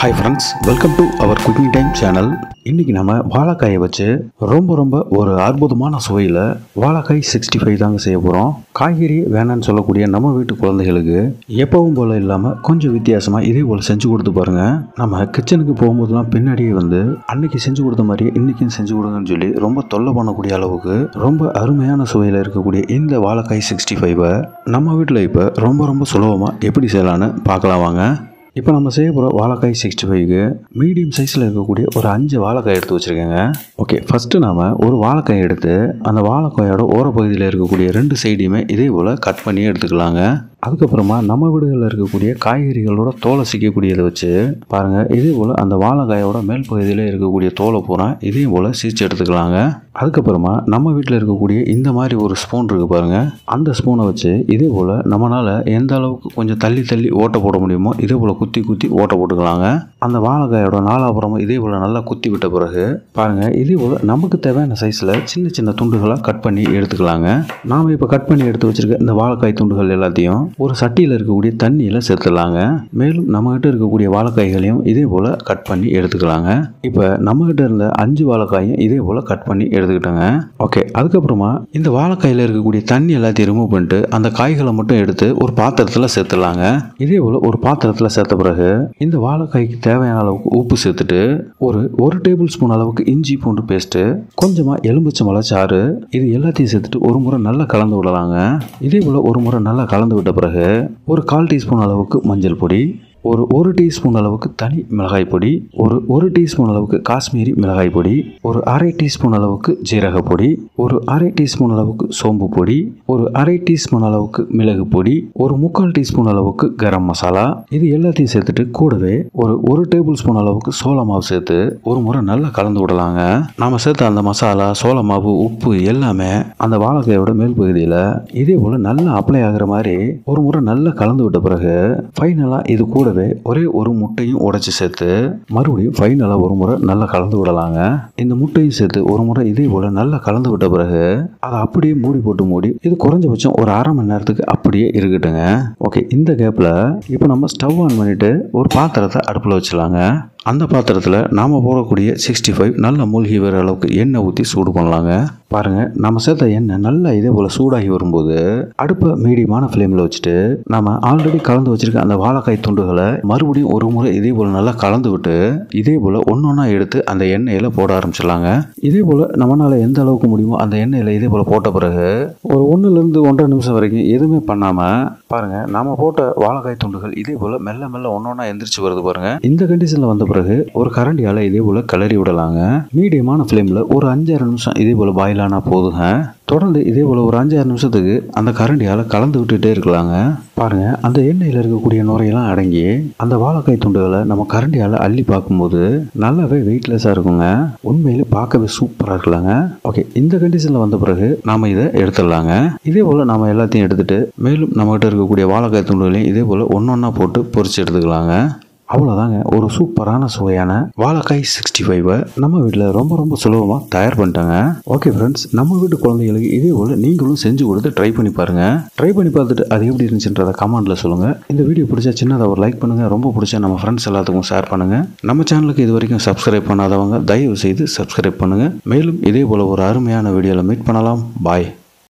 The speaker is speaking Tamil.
hi friends welcome to our cooking time channel இன்னைக்கு நம்ம வாழைக்காயை வச்சு ரொம்ப ரொம்ப ஒரு அற்புதமான சுவையில் வாழைக்காய் சிக்ஸ்டி ஃபைவ் தாங்க செய்ய போகிறோம் காய்கறி வேணான்னு சொல்லக்கூடிய நம்ம வீட்டு குழந்தைகளுக்கு எப்பவும் போல் இல்லாமல் கொஞ்சம் வித்தியாசமாக இதே போல் செஞ்சு கொடுத்து பாருங்க நம்ம கிச்சனுக்கு போகும்போதெல்லாம் பின்னாடியே வந்து அன்னைக்கு செஞ்சு கொடுத்த மாதிரி இன்னைக்கும் செஞ்சு கொடுங்கன்னு சொல்லி ரொம்ப தொல்லை பண்ணக்கூடிய அளவுக்கு ரொம்ப அருமையான சுவையில் இருக்கக்கூடிய இந்த வாழைக்காய் சிக்ஸ்டி ஃபைவை நம்ம வீட்டில் இப்போ ரொம்ப ரொம்ப சுலபமாக எப்படி செய்யலான்னு பார்க்கலாம் வாங்க இப்போ நம்ம செய்ய போகிற வாழைக்காய் சிக்ஸ்டி ஃபைவ்க்கு மீடியம் சைஸில் இருக்கக்கூடிய ஒரு அஞ்சு வாழைக்காய் எடுத்து வச்சுருக்கேங்க ஓகே ஃபஸ்ட்டு நாம் ஒரு வாழைக்காய் எடுத்து அந்த வாழைக்காயோட ஓரப்பகுதியில் இருக்கக்கூடிய ரெண்டு சைடையுமே இதே போல் கட் பண்ணி எடுத்துக்கலாங்க அதுக்கப்புறமா நம்ம வீடுகளில் இருக்கக்கூடிய காய்கறிகளோட தோலை சிக்கக்கூடியதை வச்சு பாருங்கள் இதே போல் அந்த வாழைக்காயோட மேல் பகுதியில் இருக்கக்கூடிய தோலை பூரா இதே போல் சீச்சு எடுத்துக்கலாங்க அதுக்கப்புறமா நம்ம வீட்டில் இருக்கக்கூடிய இந்த மாதிரி ஒரு ஸ்பூன் இருக்குது பாருங்கள் அந்த ஸ்பூனை வச்சு இதே போல் நம்மளால் எந்த அளவுக்கு கொஞ்சம் தள்ளி தள்ளி ஓட்டை போட முடியுமோ இதே போல் குத்தி குத்தி ஓட்டை போட்டுக்கலாங்க அந்த வாழைக்காயோட நாலாபுறமும் இதே போல் நல்லா குத்தி விட்ட பிறகு பாருங்கள் இதே போல் நமக்கு தேவையான சைஸில் சின்ன சின்ன துண்டுகளாக கட் பண்ணி எடுத்துக்கலாங்க நாம் இப்போ கட் பண்ணி எடுத்து வச்சிருக்க இந்த வாழைக்காய் துண்டுகள் எல்லாத்தையும் ஒரு சட்டியில் இருக்கக்கூடிய தண்ணியில் சேர்த்துடலாங்க மேலும் நம்மகிட்ட இருக்கக்கூடிய வாழைக்காய்களையும் இதே போல் கட் பண்ணி எடுத்துக்கலாங்க இப்போ நம்மகிட்ட இருந்த அஞ்சு வாழைக்காயும் இதே போல் கட் பண்ணி எடுத்துக்கிட்டோங்க ஓகே அதுக்கப்புறமா இந்த வாழைக்காயில் இருக்கக்கூடிய தண்ணி எல்லாத்தையும் ரிமூவ் பண்ணிட்டு அந்த காய்களை மட்டும் எடுத்து ஒரு பாத்திரத்தில் சேர்த்துடலாங்க இதே போல் ஒரு பாத்திரத்தில் சேர்த்த பிறகு இந்த வாழைக்காய்க்கு தேவையான அளவுக்கு உப்பு சேர்த்துட்டு ஒரு ஒரு டேபிள் ஸ்பூன் அளவுக்கு இஞ்சி பூண்டு பேஸ்ட்டு கொஞ்சமாக எலும்புச்சம்பழ சாறு இது எல்லாத்தையும் சேர்த்துட்டு ஒரு முறை நல்லா கலந்து விடலாங்க இதே போல் ஒரு முறை நல்லா கலந்து விட்ட பிறகு ஒரு கால் டீஸ்பூன் அளவுக்கு மஞ்சள் பொடி ஒரு ஒரு டீஸ்பூன் அளவுக்கு தனி மிளகாய் பொடி ஒரு ஒரு டீஸ்பூன் அளவுக்கு காஷ்மீரி மிளகாய் பொடி ஒரு அரை டீஸ்பூன் அளவுக்கு ஜீரக பொடி ஒரு அரை டீஸ்பூன் அளவுக்கு சோம்பு பொடி ஒரு அரை டீஸ்பூன் அளவுக்கு மிளகு பொடி ஒரு முக்கால் டீஸ்பூன் அளவுக்கு கரம் மசாலா இது எல்லாத்தையும் சேர்த்துட்டு கூடவே ஒரு ஒரு டேபிள் ஸ்பூன் அளவுக்கு சோள மாவு சேர்த்து ஒரு முறை நல்லா கலந்து விடலாங்க நாம சேர்த்த அந்த மசாலா சோள மாவு உப்பு எல்லாமே அந்த வாழைக்காயோட மேல் பகுதியில் இதே போல் நல்லா அப்ளை ஆகுற மாதிரி ஒரு முறை நல்லா கலந்து விட்ட பிறகு ஃபைனலாக இது கூடவே ஒரே ஒரு முட்டையும் உடைச்சி சேர்த்து மறுபடியும் ஃபைனலாக ஒரு முறை நல்லா கலந்து விடலாங்க இந்த முட்டையும் சேர்த்து ஒரு முறை இதே போல் நல்லா கலந்து விட்ட பிறகு அதை அப்படியே மூடி போட்டு மூடி இது குறைஞ்சபட்சம் ஒரு அரை மணி நேரத்துக்கு அப்படியே இருக்கட்டுங்க ஓகே இந்த கேப்பில் இப்போ நம்ம ஸ்டவ் ஆன் பண்ணிவிட்டு ஒரு பாத்திரத்தை அடுப்பில் வச்சிடலாங்க அந்த பாத்திரத்தில் நாம் போடக்கூடிய சிக்ஸ்டி ஃபைவ் நல்ல மூழ்கி வர அளவுக்கு எண்ணெய் ஊற்றி சூடு பண்ணலாங்க பாருங்கள் நம்ம சேர்த்த எண்ணெய் நல்லா இதே போல் சூடாகி வரும்போது அடுப்பை மீடியமான ஃப்ளேமில் வச்சுட்டு நம்ம ஆல்ரெடி கலந்து வச்சுருக்க அந்த வாழைக்காய் துண்டுகளை மறுபடியும் ஒரு முறை இதே போல் நல்லா கலந்து விட்டு இதே போல் ஒன்று ஒன்றா எடுத்து அந்த எண்ணெயில் போட ஆரம்பிச்சிடலாங்க இதே போல் நம்மளால் எந்த அளவுக்கு முடியுமோ அந்த எண்ணெயில் இதே போல் போட்ட பிறகு ஒரு ஒன்றுலேருந்து ஒன்றரை நிமிஷம் வரைக்கும் எதுவுமே பண்ணாமல் பாருங்கள் நாம் போட்ட வாழைக்காய் துண்டுகள் இதே போல் மெல்ல மெல்ல ஒன்று ஒன்றா எந்திரிச்சு வருது பாருங்கள் இந்த கண்டிஷனில் வந்த பிறகு ஒரு கரண்டியால் இதே போல் கிளறி விடலாங்க மீடியமான ஃப்ளேமில் ஒரு அஞ்சாறு நிமிஷம் இதே போல் பாயில் ஆனால் போதுங்க தொடர்ந்து இதே போல் ஒரு அஞ்சாறு நிமிஷத்துக்கு அந்த கரண்டியால் கலந்து விட்டுட்டே இருக்கலாங்க பாருங்க அந்த எண்ணெயில் இருக்கக்கூடிய நுரையெல்லாம் அடங்கி அந்த வாழைக்காய் துண்டுகளை நம்ம கரண்டியால் அள்ளி பார்க்கும்போது நல்லாவே வெயிட்லெஸ்ஸாக இருக்குங்க உண்மையிலே பார்க்கவே சூப்பராக இருக்கலாங்க ஓகே இந்த கண்டிஷனில் வந்த பிறகு நாம் இதை எடுத்துடலாங்க இதே போல் நம்ம எல்லாத்தையும் எடுத்துட்டு மேலும் நம்மகிட்ட இருக்கக்கூடிய வாழைக்காய் துண்டுகளையும் இதே போல் ஒன்று ஒன்றா போட்டு பொரிச்சு எடுத்துக்கலாங்க அவ்வளோதாங்க ஒரு சூப்பரான சுவையான வாழைக்காய் சிக்ஸ்டி ஃபைவை நம்ம வீட்டில் ரொம்ப ரொம்ப சுலபமாக தயார் பண்ணிட்டாங்க ஓகே ஃப்ரெண்ட்ஸ் நம்ம வீட்டு குழந்தைகளுக்கு இதே போல் நீங்களும் செஞ்சு கொடுத்து ட்ரை பண்ணி பாருங்கள் ட்ரை பண்ணி பார்த்துட்டு அது எப்படி இருந்துச்சுன்றத கமெண்ட்டில் சொல்லுங்கள் இந்த வீடியோ பிடிச்சா சின்னதாக ஒரு லைக் பண்ணுங்கள் ரொம்ப பிடிச்சா நம்ம ஃப்ரெண்ட்ஸ் எல்லாத்துக்கும் ஷேர் பண்ணுங்கள் நம்ம சேனலுக்கு இது வரைக்கும் சப்ஸ்கிரைப் பண்ணாதவங்க தயவு செய்து சப்ஸ்கிரைப் பண்ணுங்கள் மேலும் இதே போல் ஒரு அருமையான வீடியோவில் மீட் பண்ணலாம் பாய்